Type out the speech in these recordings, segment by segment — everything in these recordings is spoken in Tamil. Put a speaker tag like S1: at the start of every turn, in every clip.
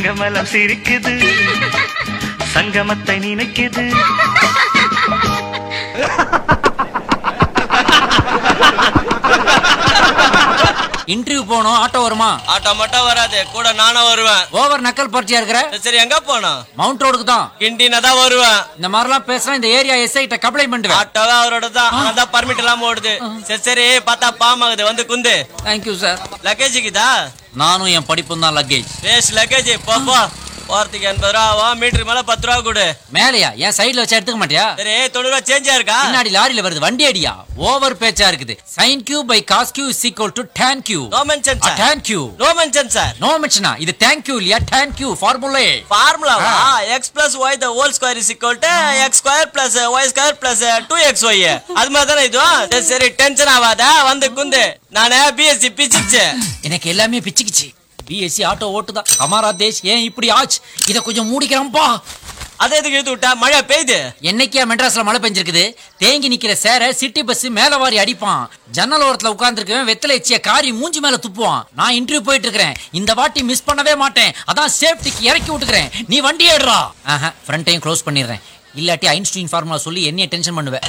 S1: தங்கமலம் சிரிக்குது சங்கமத்தை நினைக்குது
S2: இன்டர்வியூ போனோம் ஆட்டோ வருமா
S3: ஆட்டோ மட்டும் வராது கூட நானும் வருவேன்
S2: ஓவர் நக்கல் பரிச்சியா இருக்கிற
S3: சரி, சரி எங்க போனோம்
S2: மவுண்ட் ரோடுக்கு தான்
S3: கிண்டினா தான் வருவேன்
S2: இந்த மாதிரிலாம் பேசினா இந்த ஏரியா எஸ்ஐ கிட்ட கம்ப்ளைண்ட் பண்ணிடுவேன்
S3: ஆட்டோவே அவரோட தான் அதான் பர்மிட் இல்லாம ஓடுது சரி சரி பார்த்தா பாமாகுது வந்து குந்து
S2: தேங்க்யூ சார்
S3: லக்கேஜுக்குதா
S2: நானும் என் படிப்பும் தான் லக்கேஜ்
S3: வேஸ்ட் லக்கேஜ் போ போ போறதுக்கு எண்பது ரூபா ஆகும் மீட்டருக்கு மேல பத்து ரூபா கொடு
S2: மேலையா என் சைடுல வச்சா எடுத்துக்க மாட்டியா
S3: சரி தொண்ணூறு ரூபா சேஞ்சா இருக்கா
S2: பின்னாடி லாரியில வருது வண்டி அடியா ஓவர் பேச்சா இருக்குது sine Q by cos Q is equal to tan Q
S3: no mention sir
S2: tan Q
S3: no mention sir
S2: no மென்ஷனா இது தேங்க் யூ இல்லையா tan கியூ ஃபார்முலே
S3: ஃபார்முலாவா X plus Y the whole square is equal to X square plus Y square plus two X Y அது மாதிரி தானே இதுவும் சரி சரி டென்ஷன் ஆகாத வந்து குந்து நானே பிஎஸ்சி பிசிக்ஸ்
S2: எனக்கு எல்லாமே பிச்சுக்கிச்சு பிஎஸ்சி ஆட்டோ ஓட்டுதான் கமாரா தேஷ் ஏன் இப்படி ஆச்சு இத கொஞ்சம் மூடிக்கிறோம்ப்பா
S3: அதை எதுக்கு இழுத்து விட்டா மழை பெய்யுது
S2: என்னைக்கே மெட்ராஸ்ல மழை பெஞ்சிருக்குது தேங்கி நிக்கிற சேர சிட்டி பஸ் மேல வாரி அடிப்பான் ஜன்னல் ஓரத்துல உட்கார்ந்துருக்கவன் வெத்தலை எச்சிய காரி மூஞ்சி மேல துப்புவான் நான் இன்டர்வியூ போயிட்டு இருக்கிறேன் இந்த வாட்டி மிஸ் பண்ணவே மாட்டேன் அதான் சேஃப்டிக்கு இறக்கி விட்டுக்கிறேன் நீ வண்டி ஏடுறா ஆஹா ஃப்ரண்ட்டையும் க்ளோஸ் பண்ணிடுறேன் இல்லாட்டி ஐன்ஸ்டீன் ஃபார்முலா சொல்லி என்னைய டென்ஷன் பண்ணுவேன்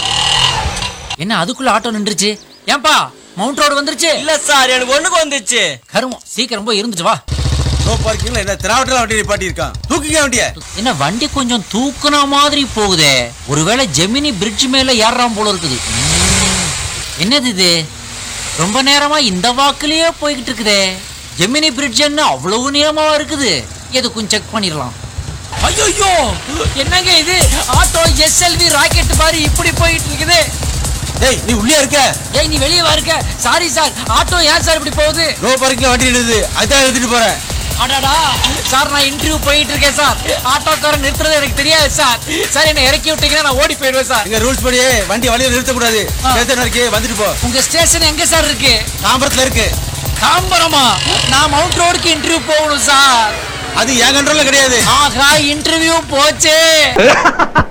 S2: என்ன அதுக்குள்ள ஆட்டோ நின்றுச்சு ஏன்பா மவுண்ட் ரோடு வந்துருச்சு
S3: இல்ல சார் எனக்கு ஒண்ணுக்கு வந்துச்சு
S2: கருமம் சீக்கிரம் போய் இருந்துச்சு வா
S4: நோ பார்க்கிங்ல என்ன திராவட்டல வண்டி நிப்பாட்டி இருக்கான் தூக்கிக்க வண்டிய
S2: என்ன வண்டி கொஞ்சம் தூக்குன மாதிரி போகுதே ஒருவேளை ஜெமினி பிரிட்ஜ் மேல ஏறாம் போல இருக்குது ம், என்னது இது ரொம்ப நேரமா இந்த வாக்குலயே போய்கிட்டு இருக்குதே ஜெமினி பிரிட்ஜ் என்ன அவ்வளவு நீளமாவா இருக்குது எதுக்கும் செக் பண்ணிடலாம் ஐயோ என்னங்க இது ஆட்டோ எஸ்எல்வி ராக்கெட் மாதிரி இப்படி போயிட்டு இருக்குது
S4: டேய் நீ உள்ளே இருக்க
S2: ஏய் நீ வெளியே வா இருக்க சாரி சார் ஆட்டோ ஏன் சார் இப்படி போகுது
S4: நோ பார்க்கிங்ல வண்டி நிறுது அதான் எடுத்துட்டு போறேன்
S2: அடடா சார் நான் இன்டர்வியூ போயிட்டு இருக்கேன் சார் ஆட்டோக்காரன் நிறுத்துறது எனக்கு தெரியாது சார் சார் என்ன இறக்கி விட்டீங்கன்னா நான் ஓடி போயிடுவேன் சார்
S4: எங்க ரூல்ஸ் படி வண்டி வழியில நிறுத்த கூடாது
S2: ஆ.
S4: ஸ்டேஷன் இருக்கு வந்துட்டு போ
S2: உங்க ஸ்டேஷன் எங்க சார் இருக்கு
S4: தாம்பரத்துல இருக்கு
S2: தாம்பரமா நான் மவுண்ட் ரோடுக்கு இன்டர்வியூ போகணும் சார்
S4: அது என் கண்ட்ரோல்ல கிடையாது
S2: ஆஹா இன்டர்வியூ போச்சே